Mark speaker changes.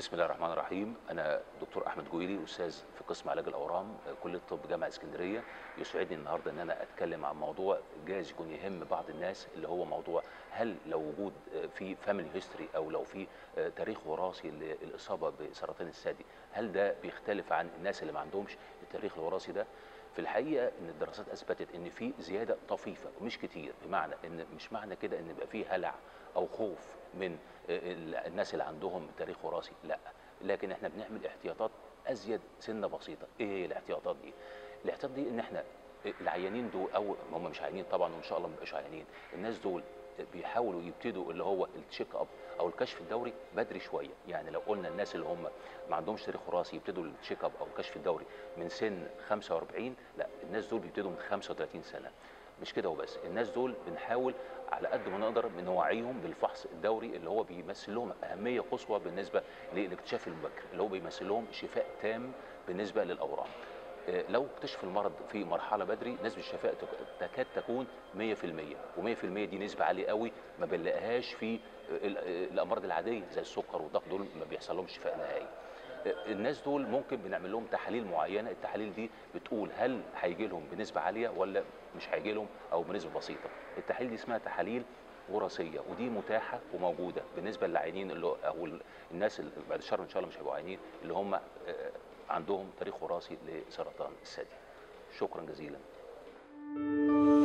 Speaker 1: بسم الله الرحمن الرحيم انا دكتور احمد جويلي استاذ في قسم علاج الاورام كليه الطب جامعه اسكندريه يسعدني النهارده ان انا اتكلم عن موضوع جايز يكون يهم بعض الناس اللي هو موضوع هل لو وجود في فاميلي هيستوري او لو في تاريخ وراثي للاصابه بسرطان الثدي هل ده بيختلف عن الناس اللي ما عندهمش التاريخ الوراثي ده في الحقيقه ان الدراسات اثبتت ان في زياده طفيفه مش كتير بمعنى ان مش معنى كده ان يبقى في هلع او خوف من الناس اللي عندهم تاريخ وراثي لا لكن احنا بنعمل احتياطات ازيد سنه بسيطه ايه هي الاحتياطات دي الاحتياطات دي ان احنا العيانين دول او هم مش عيانين طبعا وان شاء الله ما يبقاش عيانين الناس دول بيحاولوا يبتدوا اللي هو التشيك اب او الكشف الدوري بدري شويه يعني لو قلنا الناس اللي هم ما عندهمش تاريخ وراثي يبتدوا التشيك اب او الكشف الدوري من سن 45 لا الناس دول بيبتدوا من 35 سنه مش كده وبس الناس دول بنحاول على قد ما نقدر بنوعيهم بالفحص الدوري اللي هو بيمثل لهم اهميه قصوى بالنسبه للاكتشاف المبكر اللي هو بيمثل لهم شفاء تام بالنسبه للاورام لو اكتشف المرض في مرحله بدري نسبه الشفاء تكاد تكون 100% و100% دي نسبه عاليه قوي ما بنلاقيهاش في الامراض العاديه زي السكر والضغط دول ما بيحصل لهم شفاء نهائي الناس دول ممكن بنعمل لهم تحاليل معينه التحاليل دي بتقول هل هيجي لهم بنسبه عاليه ولا مش هيجي لهم او بنسبه بسيطه التحاليل دي اسمها تحاليل وراثيه ودي متاحه وموجوده بالنسبه للعيانين اللي او الناس اللي بعد الشر ان شاء الله مش هيبقوا عيانين اللي هم عندهم تاريخ وراثي لسرطان الثدي شكرا جزيلا